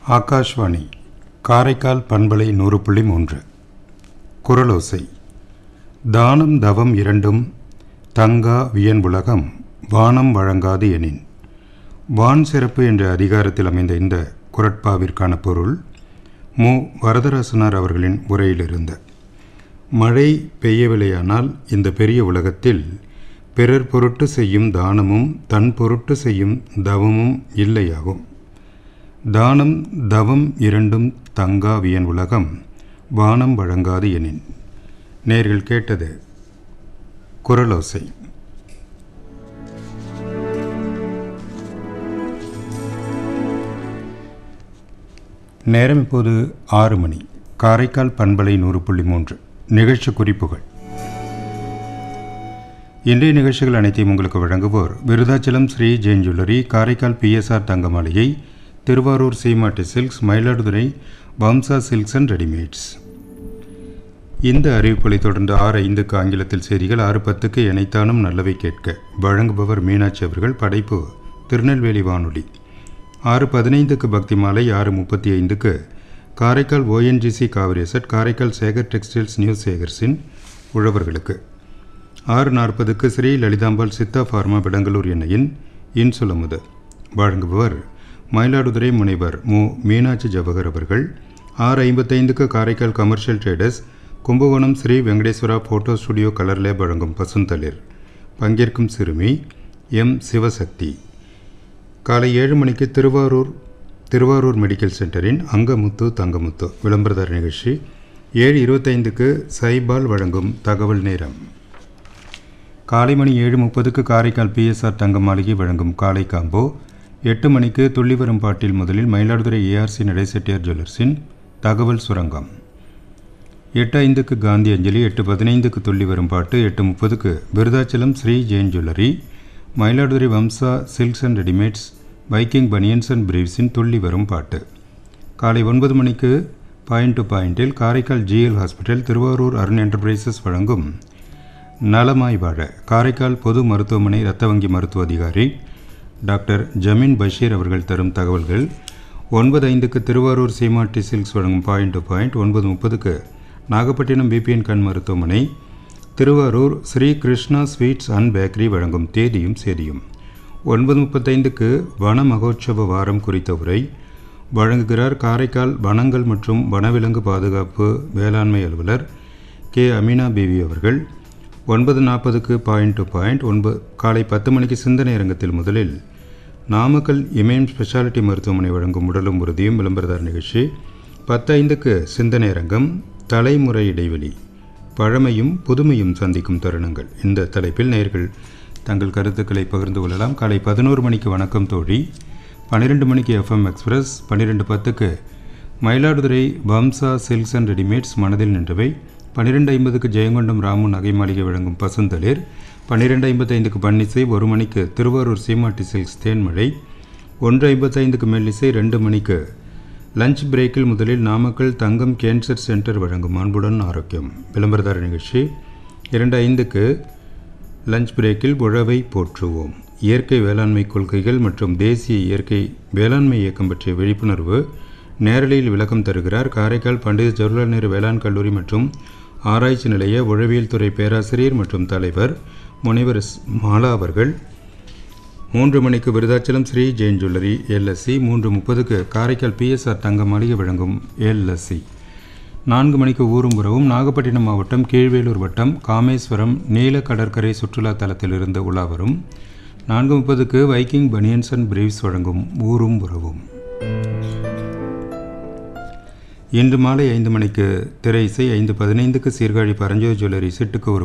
ஆகாஷ்வாணி காரைக்கால் பண்பலை நூறு புள்ளி மூன்று குரலோசை தானம் தவம் இரண்டும் தங்கா வியன்புலகம் வானம் வழங்காது எனின் வான் சிறப்பு என்ற அதிகாரத்தில் அமைந்த இந்த குரட்பாவிற்கான பொருள் மு வரதராசனார் அவர்களின் உரையிலிருந்து மழை பெய்யவில்லையானால் இந்த பெரிய உலகத்தில் பிறர் பொருட்டு செய்யும் தானமும் தன் பொருட்டு செய்யும் தவமும் இல்லையாகும் தானம் தவம் இரண்டும் தங்காவியன் உலகம் வானம் வழங்காது எனின் நேர்கள் கேட்டது குரலோசை நேரம் இப்போது ஆறு மணி காரைக்கால் பண்பலை நூறு புள்ளி மூன்று நிகழ்ச்சி குறிப்புகள் இன்றைய நிகழ்ச்சிகள் அனைத்தையும் உங்களுக்கு வழங்குவோர் விருதாச்சலம் ஸ்ரீ ஜெயின் ஜுவல்லரி காரைக்கால் பிஎஸ்ஆர் தங்க மாளிகை Thiruvarur Seematti silks Mayiladuthurai Vamsa silks and readymades இந்த அறிவிப்புகளை தொடர்ந்து ஆறு ஐந்துக்கு ஆங்கிலத்தில் செய்திகள் ஆறு பத்துக்கு இணைத்தானும் நல்லவை கேட்க வழங்குபவர் மீனாட்சி அவர்கள் படைப்பு திருநெல்வேலி வானொலி ஆறு பதினைந்துக்கு பக்தி மாலை ஆறு முப்பத்தி ஐந்துக்கு Karaikal ONGC Cauvery set Karaikal Sekar textiles new சேகர்ஸின் உழவர்களுக்கு ஆறு நாற்பதுக்கு ஸ்ரீ லலிதாம்பாள் சித்தா ஃபார்மா விடங்கலூர் எண்ணெயின் இன்சுலமுது வழங்குபவர் மயிலாடுதுறை முனைவர் மு மீனாட்சி ஜவஹர் அவர்கள் ஆறு ஐம்பத்தைந்துக்கு Karaikal commercial traders Kumbakonam Shri Venkateswara photo studio colour lab வழங்கும் பசுந்தளிர் பங்கேற்கும் சிறுமி எம் சிவசக்தி காலை ஏழு மணிக்கு திருவாரூர் திருவாரூர் மெடிக்கல் சென்டரின் அங்கமுத்து தங்கமுத்து விளம்பரதார நிகழ்ச்சி ஏழு இருபத்தைந்துக்கு சைபால் வழங்கும் தகவல் நேரம் காலை மணி ஏழு முப்பதுக்கு காரைக்கால் பிஎஸ்ஆர் தங்க மாளிகை வழங்கும் காலை காம்போ எட்டு மணிக்கு துள்ளி வரும் பாட்டில் முதலில் மயிலாடுதுறை ஏஆர்சி நடைசெட்டியார் ஜுவல்லர்ஸின் தகவல் சுரங்கம் எட்டு ஐந்துக்கு காந்தி அஞ்சலி எட்டு பதினைந்துக்கு துள்ளி வரும் பாட்டு எட்டு முப்பதுக்கு Virudhachalam Shri Jain jewellery Mayiladuthurai Vamsa silks and readymades biking banians and பிரீவ்ஸின் துள்ளி வரும் பாட்டு காலை ஒன்பது மணிக்கு பாயிண்ட் டு பாயிண்டில் Karaikal GL hospital Thiruvarur Arun enterprises வழங்கும் நலமாய் வாழ காரைக்கால் பொது மருத்துவமனை இரத்த வங்கி மருத்துவ அதிகாரி டாக்டர் ஜமீன் பஷீர் அவர்கள் தரும் தகவல்கள் ஒன்பது ஐந்துக்கு திருவாரூர் சீமாட்டி சில்க்ஸ் வழங்கும் பாயிண்ட் டு பாயிண்ட் ஒன்பது முப்பதுக்கு நாகப்பட்டினம் பிபிஎன் கண் மருத்துவமனை Thiruvarur Shri Krishna sweets and bakery வழங்கும் தேதியும் சேதியும் ஒன்பது முப்பத்தைந்துக்கு வன மகோற்சவ வாரம் குறித்த உரை வழங்குகிறார் காரைக்கால் வனங்கள் மற்றும் வனவிலங்கு பாதுகாப்பு வேளாண்மை அலுவலர் கே அமீனா பிவி அவர்கள் ஒன்பது நாற்பதுக்கு பாயிண்ட் டு பாயிண்ட் ஒன்பது காலை பத்து மணிக்கு சிந்தனை அரங்கத்தில் முதலில் நாமக்கல் இமயம் ஸ்பெஷாலிட்டி மருத்துவமனை வழங்கும் உடலும் உறுதியும் விளம்பரதார் நிகழ்ச்சி பத்து ஐந்துக்கு சிந்தனை அரங்கம் தலைமுறை இடைவெளி பழமையும் புதுமையும் சந்திக்கும் தருணங்கள் இந்த தலைப்பில் நேர்கள் தங்கள் கருத்துக்களை பகிர்ந்து கொள்ளலாம் காலை பதினோரு மணிக்கு வணக்கம் தோழி பன்னிரெண்டு மணிக்கு எஃப்எம் எக்ஸ்பிரஸ் பன்னிரெண்டு பத்துக்கு Mayiladuthurai Vamsa silks and readymades மனதில் நின்றவை பன்னிரெண்டு ஐம்பதுக்கு ஜெயங்கொண்டம் ராமு நகை மாளிகை வழங்கும் பசுந்தளிர் பன்னிரெண்டு ஐம்பத்தைந்துக்கு பன்னிசை ஒரு மணிக்கு திருவாரூர் சீமாட்டி சில்க்ஸ் தேன்மழை ஒன்று ஐம்பத்தைந்துக்கு மெல்லிசை ரெண்டு மணிக்கு லஞ்ச் பிரேக்கில் முதலில் நாமக்கல் தங்கம் கேன்சர் சென்டர் வழங்கும் அன்புடன் ஆரோக்கியம் விளம்பரதார நிகழ்ச்சி இரண்டு ஐந்துக்கு லஞ்ச் பிரேக்கில் உழவை போற்றுவோம் இயற்கை வேளாண்மை கொள்கைகள் மற்றும் தேசிய இயற்கை வேளாண்மை இயக்கம் பற்றிய விழிப்புணர்வு நேரலையில் விளக்கம் தருகிறார் காரைக்கால் பண்டித ஜவஹர்லால் நேரு வேளாண் கல்லூரி மற்றும் ஆராய்ச்சி நிலைய உழவியல் துறை பேராசிரியர் மற்றும் தலைவர் முனைவர் மாலா அவர்கள் மூன்று மணிக்கு விருதாச்சலம் ஸ்ரீ ஜெயின் ஜுவல்லரி எல்எஸ்சி மூன்று முப்பதுக்கு காரைக்கால் பிஎஸ்ஆர் தங்க மாளிகை வழங்கும் எல்எஸ்சி நான்கு மணிக்கு ஊரும் உறவும் நாகப்பட்டினம் மாவட்டம் கீழ்வேலூர் வட்டம் காமேஸ்வரம் நீல கடற்கரை சுற்றுலா தலத்திலிருந்து உலா வரும் நான்கு முப்பதுக்கு வைக்கிங் பனியன்ஸ் அண்ட் பிரீவ்ஸ் வழங்கும் ஊரும் உறவும் இன்று மாலை ஐந்து மணிக்கு திரை இசை ஐந்து பதினைந்துக்கு சீர்காழி பரஞ்சோதி ஜுவல்லரி சிட்டுக்கு ஒரு